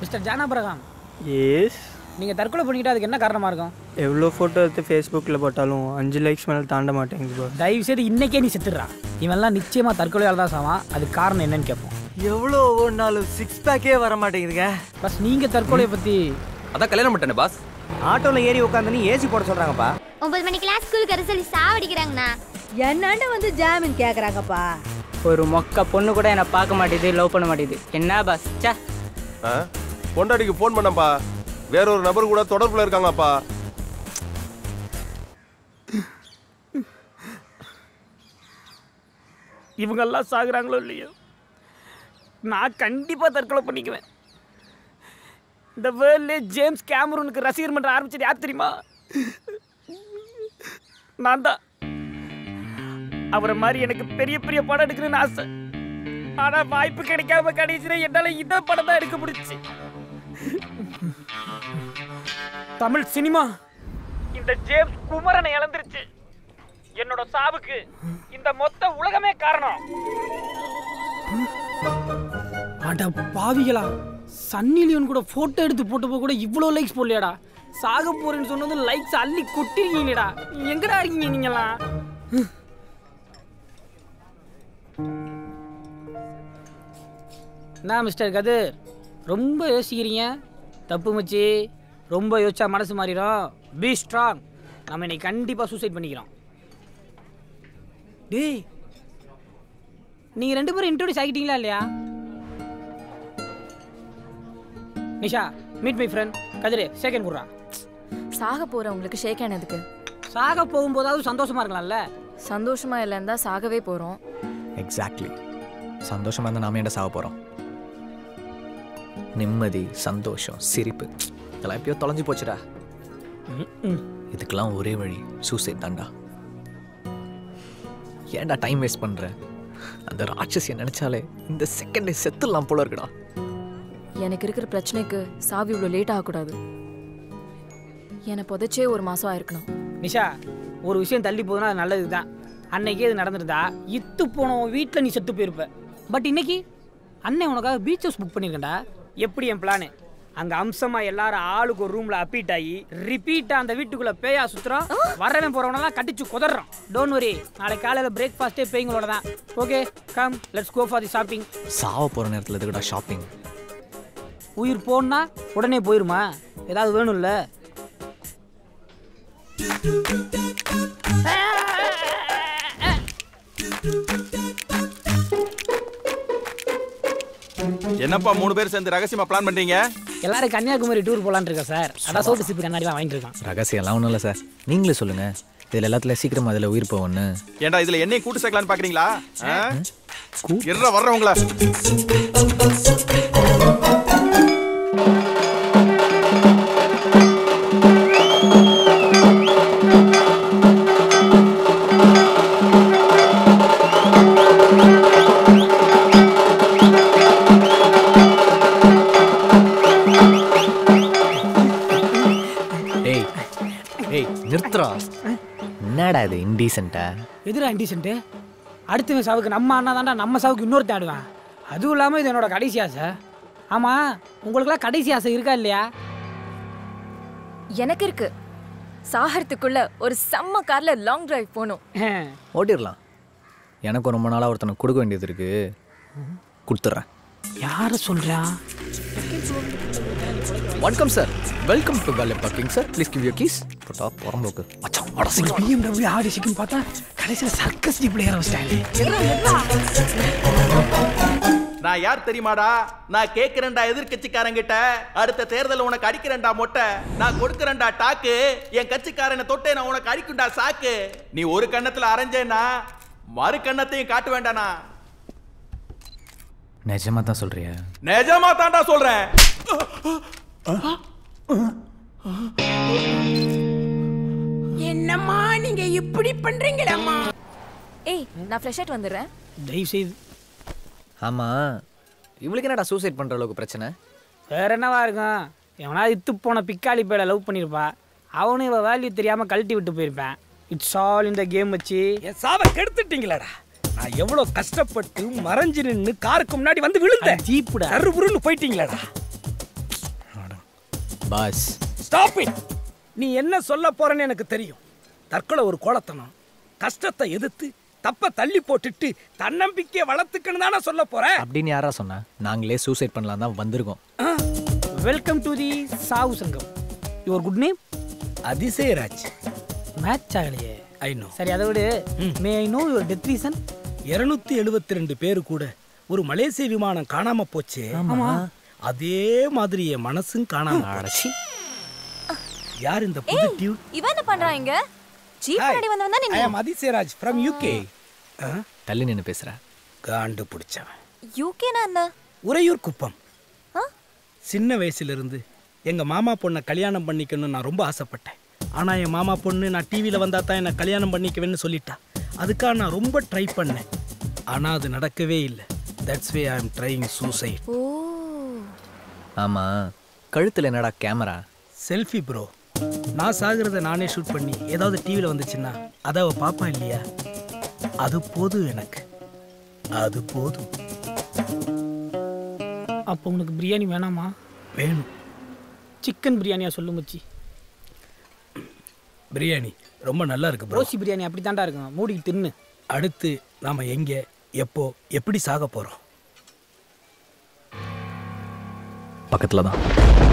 Mister ஜானாபிரகாம் S நீங்கள் தற்கொலை பண்ணிக்கிட்டு அதுக்கு என்ன காரணமாக இருக்கும் எவ்வளோ ஃபோட்டோ எடுத்து ஃபேஸ்புக்கில் போட்டாலும் அஞ்சு லைக்ஸ் மேலே தாண்ட மாட்டேங்குது பாஸ் தயவு செய்து இன்னைக்கே நீ செத்துடுறா இவன்லாம் நிச்சயமாக தற்கொலையால் தான் சாவான் அதுக்கு காரணம் என்னன்னு கேட்போம் எவ்வளோ ஒவ்வொன்றாலும் சிக்ஸ் பேக்கே வர மாட்டேங்குதுங்க பஸ் நீங்கள் தற்கொலையை பற்றி அதான் கல்யாணம் பண்ணிட்டேனே பாஸ் ஆட்டோவில் ஏறி உட்காந்து ஏசி போட சொல்கிறாங்கப்பா ஒன்பது மணிக்கெல்லாம் ஸ்கூலுக்கு வர சொல்லி சாவடிக்கிறாங்கண்ணா என்னாண்ட வந்து ஜாமீன் கேக்குறாங்கப்பா ஒரு மொக்க பொண்ணு கூட என்னை பார்க்க மாட்டேது லவ் பண்ண மாட்டேது என்ன பாஸ் சே ஆ பொண்டாட்டிக்கு ஃபோன் பண்ணப்பா வேற ஒரு நபர் கூட தொடர்புல இருக்காங்கப்பா இவங்கெல்லாம் சாகுறாங்களோ இல்லையோ நான் கண்டிப்பாக தற்கொலை பண்ணிக்குவேன் இந்த வேர்ல்ட்லே ஜேம்ஸ் கேமரூனுக்கு ரசிகர் மன்றம் ஆரம்பிச்சது யார் தெரியுமா நான் தான் அவரை மாதிரி எனக்கு பெரிய பெரிய படம் எடுக்கணும்னு ஆசை ஆனால் வாய்ப்பு கிடைக்காம கடைசியில் என்னால் இந்த படம் தான் எடுக்க முடிச்சு தமிழ் சினிமா இந்த ஜேம்ஸ் குமரனை இழந்துருச்சு என்னோட சாவுக்கு இந்த மொத்த உலகமே காரணம் அட பாவிகளா சன்னி லியோன் கூட போட்டோ எடுத்து போட்டப்போ கூட இவ்வளோ லைக்ஸ் போடலையாடா சாக போறேன்னு சொன்னது லைக்ஸ் அள்ளி கொட்டிருக்கீங்கடா எங்கடா இருக்கீங்க நீங்களாம் என்ன மிஸ்டர் கதிர் ரொம்ப யோசிக்கிறீங்க தப்பு மச்சி ரொம்ப யோசிச்சா மனசு மாறிடும் பி ஸ்ட்ராங் நம்ம இன்னைக்கு கண்டிப்பாக சூசைட் பண்ணிக்கிறோம் டேய் நீங்கள் ரெண்டு பேரும் இன்ட்ரோடியூஸ் ஆகிட்டீங்களா இல்லையா நிஷா மீட் மை ஃப்ரெண்ட் கதிரே செகண்ட் குர்ரா சாக போறவங்களுக்கு ஷேக் ஹேண்ட் எதுக்கு சாக போகும்போதாவது சந்தோஷமா இருக்கலாம்ல சந்தோஷமா இல்லைன்னா சாகவே போறோம் எக்ஸாக்ட்லி சந்தோஷமாக இருந்தால் நாம ஏன்டா சாக போகிறோம் நிம்மதி சந்தோஷம் சிரிப்பு இதெல்லாம் எப்பயோ தொலைஞ்சு போச்சுடா இதுக்கெல்லாம் ஒரே வழி சூசைட் தான்டா ஏன்டா டைம் வேஸ்ட் பண்ற அந்த ராட்சசியை நினைச்சாலே இந்த செகண்டே செத்துடலாம் போல இருக்குடா எனக்கு இருக்கிற பிரச்சனைக்கு சாவி இவ்வளோ லேட் ஆகக்கூடாது என்னை புதைச்சே ஒரு மாசம் ஆயிருக்கணும் நிஷா ஒரு விஷயம் தள்ளி போகுதுன்னா அது நல்லது தான் அன்னைக்கே இது நடந்திருந்தா இத்து போன வீட்டில் நீ செத்து போயிருப்ப பட் இன்னைக்கு அண்ணன் உனக்காக பீச் ஹவுஸ் புக் பண்ணியிருக்கேன்டா எப்படி என் பிளானு அங்கே அம்சமாக எல்லாரும் ஆளுக்கு ஒரு ரூமில் அப்பீட் ஆகி ரிப்பீட்டாக அந்த வீட்டுக்குள்ளே பேயா சுற்றுறோம் வரவன் போகிறவனெல்லாம் கட்டிச்சு குதறோம் டோன்ட் வரி நாளைக்கு காலையில் பிரேக்ஃபாஸ்ட்டே பேய்ங்களோட தான் okay come let's go for the shopping சாவ போகிற நேரத்தில் எதுக்குடா ஷாப்பிங் உயிர் போனா உடனே போயிருமா ஏதாவது வேணும்ல என்னப்பா மூணு பேர் சேர்ந்து ரகசியமா பிளான் பண்றீங்க எல்லாரும் கன்னியாகுமரி டூர் போலான்னு இருக்கோம் சார் அதான் சோட்டு சிப்பு கண்ணாடிலாம் வாங்கிட்டு இருக்கோம் ரகசியம்லாம் ஒன்றும் இல்லை சார் நீங்களே சொல்லுங்கள் இதில் எல்லாத்துலையும் சீக்கிரமாக அதில் உயிர் போவோன்னு ஏன்டா இதுல என்னையும் கூட்டு சேர்க்கலான்னு பாக்குறீங்களா இருற வர்றவங்கள டேய் டேய் நிறுத்துறா என்னடா இது இன்டீசென்ட்டா எதிரா இன்டிசென்ட்டு அடுத்தவன் சாவுக்கு நம்ம அண்ணா தாண்டா நம்ம சாவுக்கு இன்னொருத்தன் ஆடுவேன் அதுவும் இல்லாமல் இது என்னோட கடைசி ஆசை ஆமாம் உங்களுக்குலாம் கடைசி ஆசை இருக்கா இல்லையா எனக்கு இருக்கு சாகறதுக்குள்ள ஒரு செம்ம கார்ல லாங் டிரைவ் போகணும் ஓட்டிடலாம் எனக்கும் ரொம்ப நாளாக ஒருத்தனுக்கு கொடுக்க வேண்டியது இருக்கு கொடுத்துட்றேன் யாரை சொல்கிறா வணக்கம் சார் வெல்கம் டு வேலை parking sir please give you keys போட்டா புறம்போக்கு மச்சான் வாடா சீக்கிரம் வா. பிஎம்டபிள்யூ ஆடி சிக்கும் பார்த்தா கடைசியில் சர்க்கஸ் ஜீப்பில் ஏற வச்சிட்டாங்க நான் யார் தெரியுமாடா நான் கேக்குறேன்டா எதிர்கட்சிக்காரங்கிட்ட அடுத்த தேர்தல் உனக்கு அடிக்கிறேன்டா மொட்டை நான் கொடுக்கறேன்டா டாக்கு என் கட்சிக்காரனை தொட்டே நான் உனக்கு அடிக்கும்டா சாக்கு நீ ஒரு கண்ணத்துல அரைஞ்சேன்னா மறு கண்ணத்தையும் காட்ட வேண்டானா நிஜமா தான் சொல்றியா நிஜமா தான்டா சொல்றேன் என்னம்மா நீங்க இப்படி பண்றீங்களம்மா ஏய் நான் ஃப்ரெஷ் ஆயிட்டு வந்துடுறேன் தயவு செய்து ஆமாம் இவளுக்கு என்னடா சூசைட் பண்ணுற அளவுக்கு பிரச்சனை வேற என்னவா இருக்கும் எவனா இத்து போன பிக்காளி பேட லவ் பண்ணியிருப்பா அவனும் இவ வேல்யூ தெரியாமல் கழட்டி விட்டு போயிருப்பேன் இட்ஸ் ஆல் இந்த கேம் வச்சு என் சாவை கெடுத்துட்டீங்களாடா நான் எவ்வளவு கஷ்டப்பட்டு மறைஞ்சு நின்னு காருக்கு முன்னாடி வந்து விழுந்தேன் ஜீப்புடா சருபுருன்னு போயிட்டீங்களாடா பாஸ் ஸ்டாப் இட் நீ என்ன சொல்ல போறேன்னு எனக்கு தெரியும் தற்கொலை ஒரு கோலத்தனம் கஷ்டத்தை எதிர்த்து தப்ப தள்ளி போட்டுட்டு தன்னம்பிக்கையை வளர்த்துக்கணும் தானே சொல்ல போற அப்படின்னு யாரா சொன்னா நாங்களே சூசைட் பண்ணலாம் தான் வந்திருக்கோம் வெல்கம் டு தி சாவு சங்கம் your good name Athisayaraj match ஆகலையே ஐ நோ சரி அதை விடு may I know your death reason இருநூத்தி எழுபத்தி ரெண்டு பேரு கூட ஒரு மலேசிய விமானம் காணாம போச்சே ஆமா. அதே மாதிரி என் மனசும் காணாம போச்சு. யார் இந்த புது டியூன் இவன் என்ன பண்றான் இங்க ஜீப் முன்னாடி வந்தவன் தானே ஐ நீ அம் அதிசயராஜ் ஃப்ரம் யூகே தள்ளி நின்று பேசுற காண்டு பிடிச்சவன் யூகேனா என்ன உறையூர் குப்பம் ஆ? சின்ன வயசுல இருந்து எங்க மாமா பொண்ணை கல்யாணம் பண்ணிக்கணும்னு நான் ரொம்ப ஆசைப்பட்டேன் ஆனா என் மாமா பொண்ணு நான் டிவியில வந்தா தான் என்ன கல்யாணம் பண்ணிக்குவேன்னு சொல்லிட்டா அதுக்காக நான் ரொம்ப ட்ரை பண்ணேன் ஆனா அது நடக்கவே இல்லை that's way I am trying suicide ஓ ஆமா கழுத்துல என்னடா கேமரா செல்ஃபி ப்ரோ நான் சாகிறத நானே ஷூட் பண்ணி ஏதாவது டிவியில் வந்துச்சுன்னா அதை அவ பாப்பா இல்லையா அது போதும் எனக்கு அது போதும் அப்போ உனக்கு பிரியாணி வேணாமா வேணும் சிக்கன் பிரியாணியா சொல்லு மச்சி பிரியாணி ரொம்ப நல்லா இருக்கு ப்ரோ ரோசி பிரியாணி அப்படி தாண்டா இருக்கும் மூடிக்கு தின்னு அடுத்து நாம எங்க எப்போ எப்படி சாக போறோம் பக்கத்துல தான்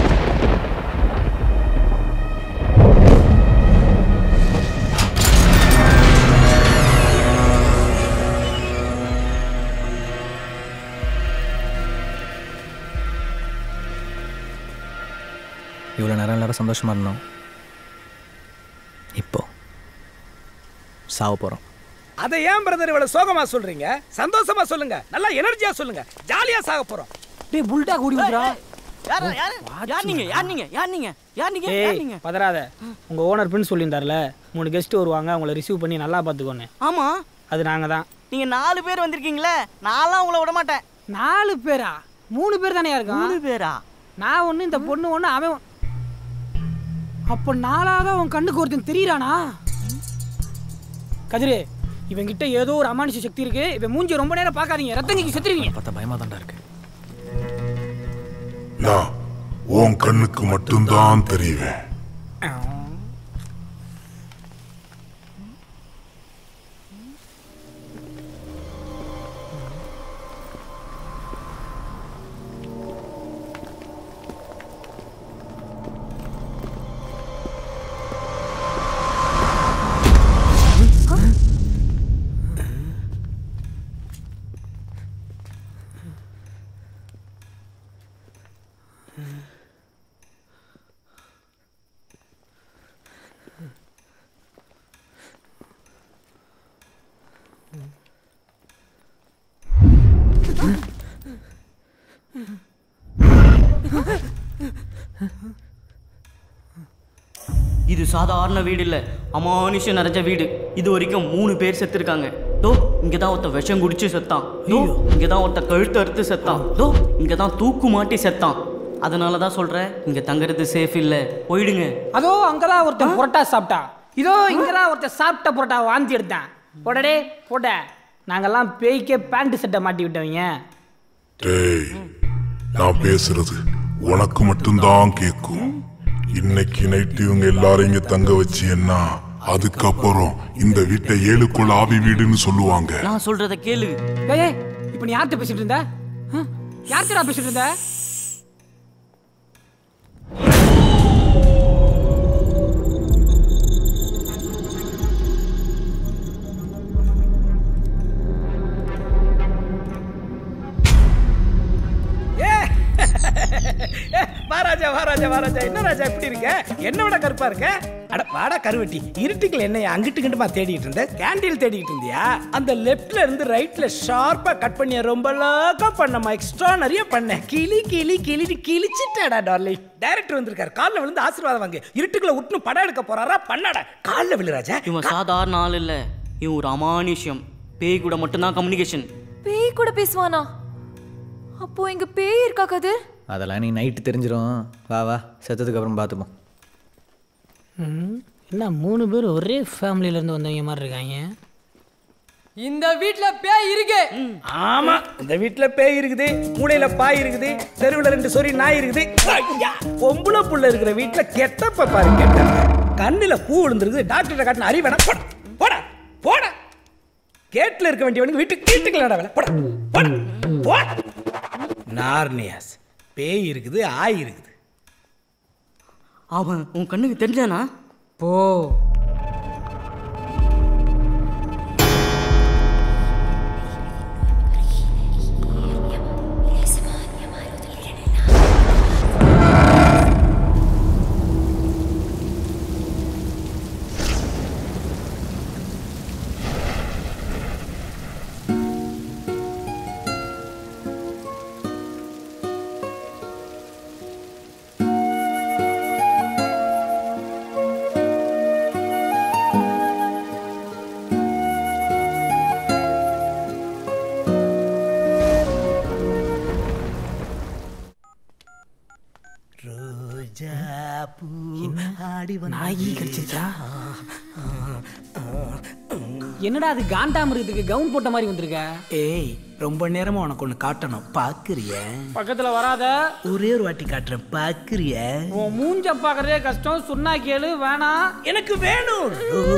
இவ்வளோ நேரம் எல்லாரும் சந்தோஷமா இருந்தோம் இப்போ சாவ போகிறோம் அதை ஏன் பிரதர் இவ்வளவு சோகமா சொல்றீங்க சந்தோஷமா சொல்லுங்க நல்லா எனர்ஜியா சொல்லுங்க ஜாலியா சாக போறோம் டேய் புல்டா கூடி விடுறா யார் யார் யார் நீங்க யார் நீங்க யார் நீங்க யார் நீங்க யார் ஏய் நீங்க பதறாத உங்க ஓனர் பிரின்ஸ் சொல்லியிருந்தார்ல மூணு கெஸ்ட் வருவாங்க அவங்கள ரிசீவ் பண்ணி நல்லா பார்த்துக்கோன்னு ஆமா அது நாங்க தான் நீங்க நாலு பேர் வந்திருக்கீங்களே நான்லாம் உங்களை விட மாட்டேன் நாலு பேரா மூணு பேர் தானே இருக்கோம் மூணு பேரா நான் ஒண்ணு இந்த பொண்ணு ஒண்ணு அவன் ஒண்ணு. அப்போ நாளாக உன் கண்ணுக்கு ஒருத்தன் தெரியறானா கதிரு இவன் கிட்ட ஏதோ ஒரு அமானுஷ சக்தி இருக்கு இவன் மூஞ்சி ரொம்ப நேரம் பார்க்காதீங்க ரத்தங்கிக்கு செத்துருவீங்க பார்த்தா பயமா தான்டா இருக்கு நான் உன் கண்ணுக்கு மட்டும்தான் தெரிவேன் இது சாதாரண வீடு இல்ல அமானுஷம் நிறைஞ்ச வீடு இது வரைக்கும் மூணு பேர் செத்துருக்காங்க தோ இங்க தான் ஒருத்த விஷம் குடிச்சு செத்தான் தோ இங்க தான் ஒருத்த கழுத்து அறுத்து செத்தான் தோ இங்க தான் தூக்கு மாட்டி செத்தான் அதனால தான் சொல்றேன் இங்க தங்குறது சேஃப் இல்ல போயிடுங்க அதோ அங்கதான் ஒருத்தன் புரோட்டா சாப்பிட்டான் இதோ இங்கதான் ஒருத்தன் சாப்பிட்ட புரோட்டா வாந்தி எடுத்தான் போடடே போட நாங்கெல்லாம் பேய்க்கே பேண்ட் சட்டை மாட்டி விட்டவங்க டேய் நான் பேசுறது உனக்கு மட்டும்தான் கேட்கும் இன்னைக்கு நைட்டு இவங்க எல்லாரும் இங்க தங்க வச்சியன்னா அதுக்கப்புறம் இந்த வீட்டை ஏழுக்குள்ள ஆவி வீடுன்னு சொல்லுவாங்க நான் சொல்றத கேளு ஏய் ஏய், இப்ப நீ யார்கிட்ட பேசிட்டு இருந்த ஆ? யார்கிட்டடா பேசிட்டு இருந்த ஏ ஏ, வா ராஜா வா ராஜா வா ராஜா என்ன ராஜா எப்படி இருக்க என்ன விட கருப்பா இருக்க அட வாடா கருவட்டி இருட்டுக்குள்ள என்ன அங்கிட்டு கிண்டுமா தேடிட்டு இருந்த கேண்டில் தேடிட்டு இருந்தியா அந்த லெஃப்ட்ல இருந்து ரைட்ல ஷார்ப்பா கட் பண்ணிய ரொம்ப லாக்கா பண்ணமா எக்ஸ்ட்ரா நிறைய பண்ண கிளி கிளி கிளி கிழிச்சிட்டாடா டார்லி டைரக்டர் வந்திருக்காரு கால்ல விழுந்து ஆசீர்வாதம் வாங்க இருட்டுக்குள்ள உட்னு படம் எடுக்க போறாரா பண்ணாடா கால்ல விழு ராஜா இவன் சாதாரண ஆள் இல்ல இவன் ஒரு அமானுஷ்யம் பேய் கூட மட்டும்தான் கம்யூனிகேஷன் பேய் கூட பேசுவானா அப்போ இங்க பேய் இருக்கா கதிர் அதெல்லாம் நீ நைட்டு தெரிஞ்சிடும் வா வா செத்ததுக்கு அப்புறம் பார்த்துப்போம் ம், என்ன மூணு பேர் ஒரே ஃபேமிலியில இருந்து வந்தவங்க மாதிரி இருக்காங்க இந்த வீட்ல பேய் இருக்கு ஆமா இந்த வீட்ல பேய் இருக்குது மூளையில பாய் இருக்குது தெருவுல ரெண்டு சொறி நாய் இருக்குது ஐயா, பொம்பளை புள்ள இருக்கிற வீட்ல கெட்டப்ப பாரு கெட்டப்ப கண்ணுல பூ விழுந்துருக்குது டாக்டர் காட்டின அறிவேனா போட போட போட கேட்ல இருக்க வேண்டியவனுக்கு வீட்டுக்கு வீட்டுக்குள்ளடா வேலை போட போட போட நார்னியாஸ் பேய் இருக்குது ஆய் இருக்குது அவன் உன் கண்ணுக்கு தெரிஞ்சானா போ ரோஜா பூ ஆடி நாயி கடிச்சிருச்சா என்னடா அது காண்டாமிருகத்துக்கு கவுன் போட்ட மாதிரி வந்திருக்க ஏய் ரொம்ப நேரமா உனக்கு ஒண்ணு காட்டணும் பாக்குறிய பக்கத்துல வராத ஒரே ஒரு வாட்டி காட்டுறேன் பாக்குறிய உன் மூஞ்ச பாக்குறதே கஷ்டம் சொன்னா கேளு வேணாம் எனக்கு வேணும்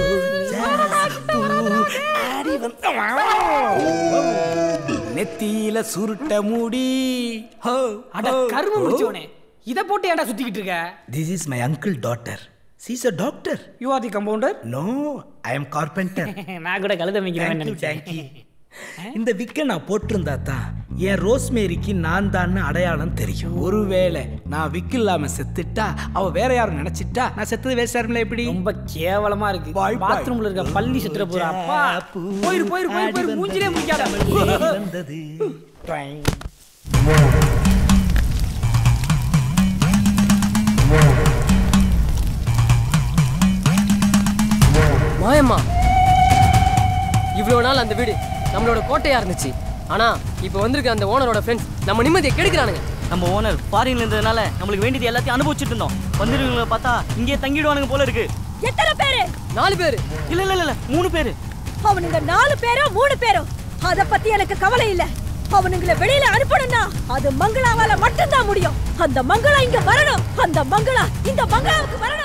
நெத்தியில சுருட்ட முடி ஹோ அட கரும முடிச்சவனே இத போட்டு ஏன்டா சுத்திக்கிட்டு இருக்க this is my uncle daughter she's a doctor you are the compounder no I am carpenter நான் கூட கழுத வைக்கிறேன் தேங்க்யூ இந்த விக்க நான் போட்டிருந்தா தான் என் ரோஸ்மேரிக்கு நான் தான் அடையாளம் தெரியும் ஒருவேளை நான் விக்கு இல்லாம செத்துட்டா அவ வேற யாரும் நினைச்சிட்டா நான் செத்தது வேஸ்டாருமில்ல எப்படி ரொம்ப கேவலமா இருக்கு பாய் பாய். பாத்ரூம்ல இருக்க பள்ளி சுத்துற போறா அப்பா போயிரு போயிரு போயிரு போயிரு மூஞ்சிலே முடிக்காத வந்தது மாயம்மா இவ்வளோ நாள் அந்த வீடு நம்மளோட கோட்டையா இருந்துச்சு ஆனா இப்போ வந்திருக்க அந்த ஓனரோட ஃப்ரெண்ட்ஸ் நம்ம நிம்மதியை கெடுக்கிறானுங்க நம்ம ஓனர் ஃபாரின்ல இருந்ததுனால நம்மளுக்கு வேண்டியது எல்லாத்தையும் அனுபவிச்சுட்டு இருந்தோம் வந்துருவங்களை பார்த்தா இங்கே தங்கிடுவானுங்க போல இருக்கு எத்தனை பேரு நாலு பேரு இல்ல இல்ல இல்ல, இல்ல மூணு பேரு அவனுங்க நாலு பேரோ மூணு பேரோ அத பத்தி எனக்கு கவலை இல்ல அவனுங்களை வெளியில அனுப்பணும்னா அது மங்களாவால மட்டும்தான் முடியும் அந்த மங்களா இங்க வரணும் அந்த மங்களா இந்த மங்களாவுக்கு வரணும்